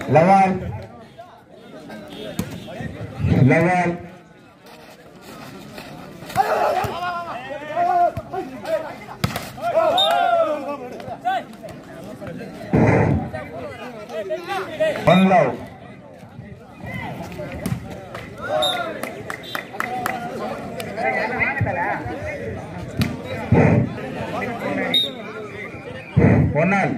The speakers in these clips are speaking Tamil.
லவால் லவால் ஒன் லவ் ஒன்னால்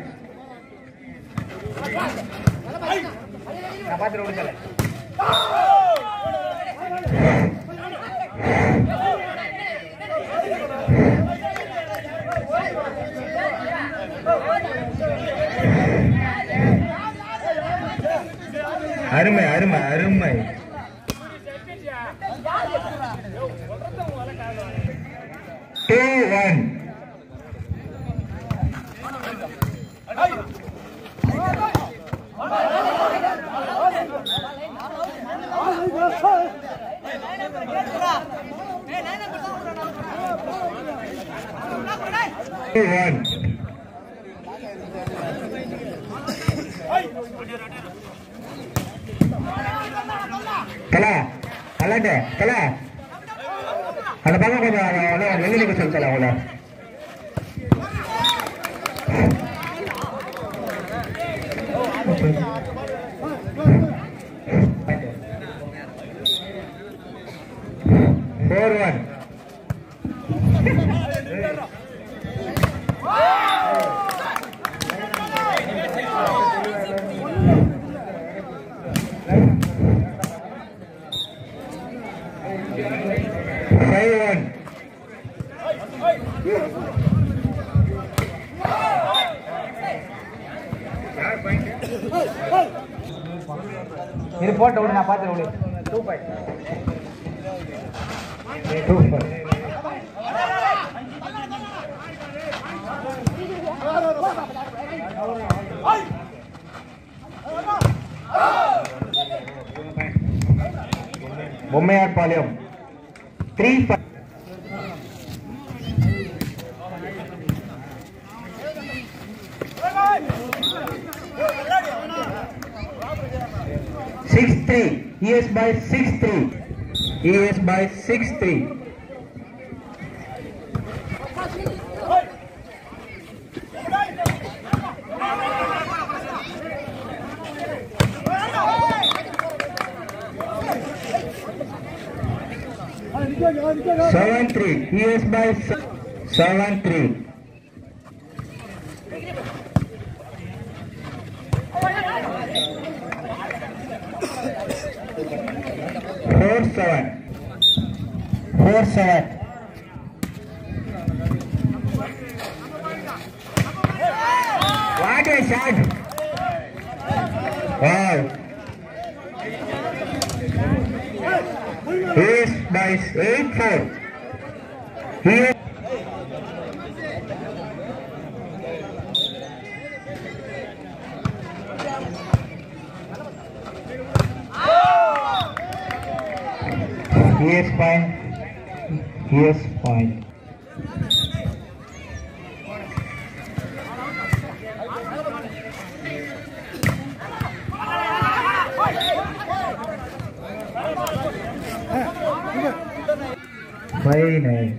அருமை அருமை அருமை டூ ஒன் டூ ஒன் கலா கலாட்ட கலா அந்த பக்கம் கொஞ்சம் அவ்வளோ வெளியில சொல்லி தரேன் அவ்வளோ ஃபோர் ஒன் ஃபைவ் ஒன் இது போட்டு விடு நான் பார்த்து விடு two five two five Bommayarpalayam three five six three. He is by six three. He is by six three. Seven three. He is by se- seven three. Four seven. Four seven. What a shot! Wow. He is by eight four. He is Yes, fine. Yes, fine. Five nine.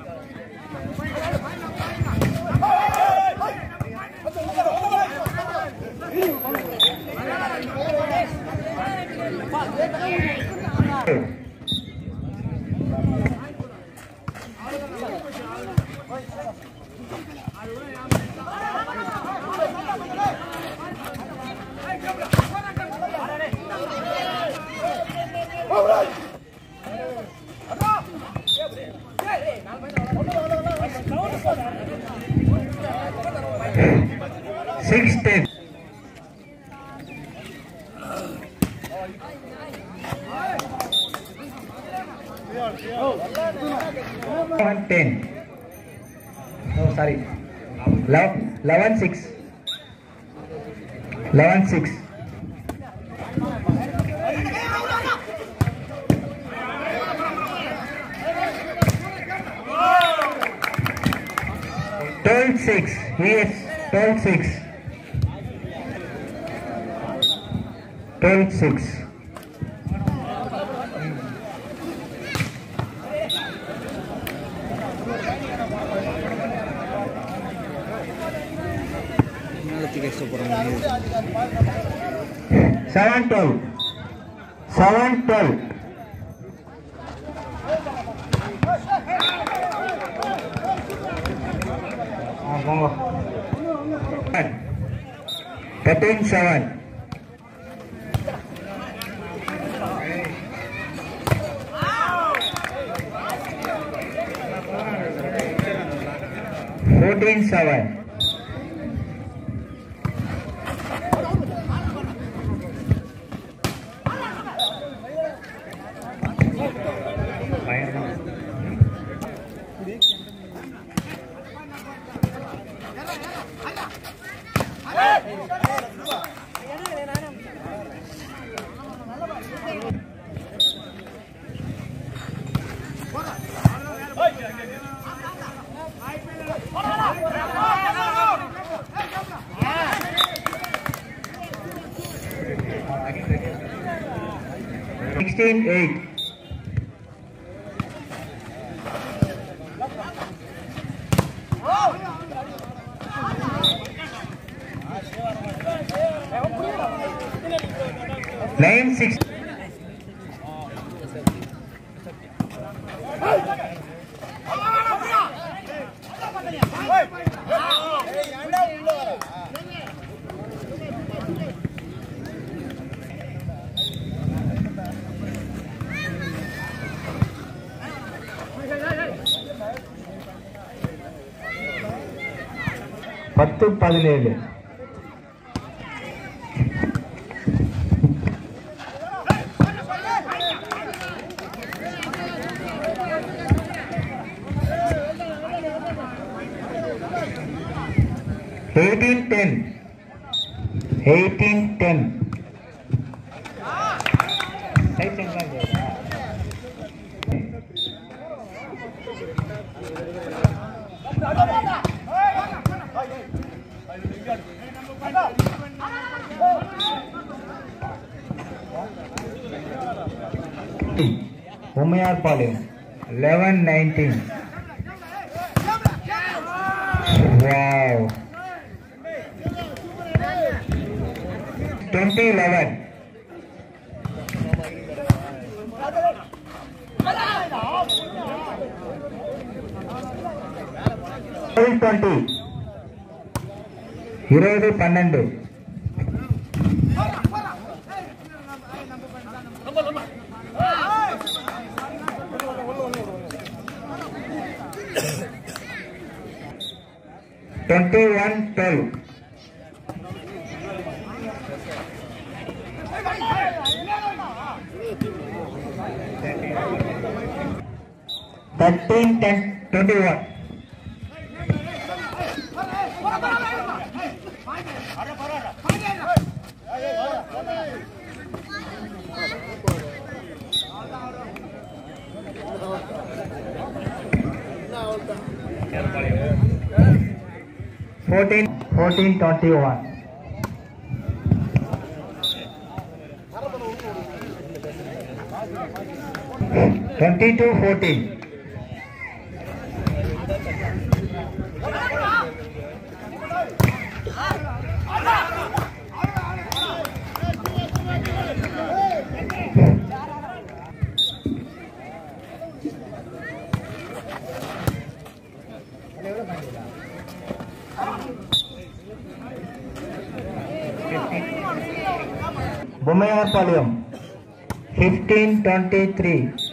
Six ten. One ten. No, sorry. Eleven, eleven six. Eleven six. Twelve six. Yes, twelve six. Twelve six seven twelve seven twelve thirteen seven fourteen seven sixteen eight nine six பத்து பதினேழு eighteen ten eighteen ten Umaiyarpalayam eleven nineteen wow twenty eleven twenty இருபது பன்னெண்டு twenty one twelve thirteen ten twenty one fourteen fourteen twenty one twenty two fourteen Bommayarpalayam fifteen twenty three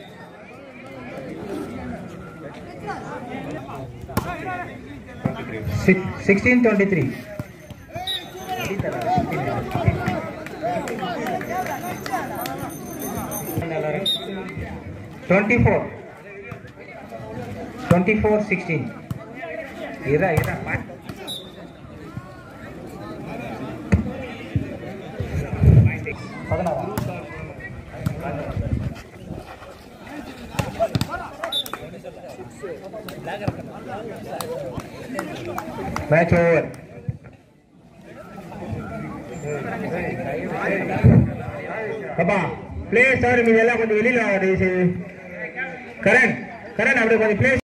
sixteen twenty three twenty four twenty four sixteen இதா இதா பதினாறு மேட்ச் ஓவர் அப்பா பிளேஸ் தவிர மீதி எல்லாம் கொஞ்சம் வெளியில வாங்க தயவு செய்து கரண் கரண் அப்படியே கொஞ்சம் பிளேஸ்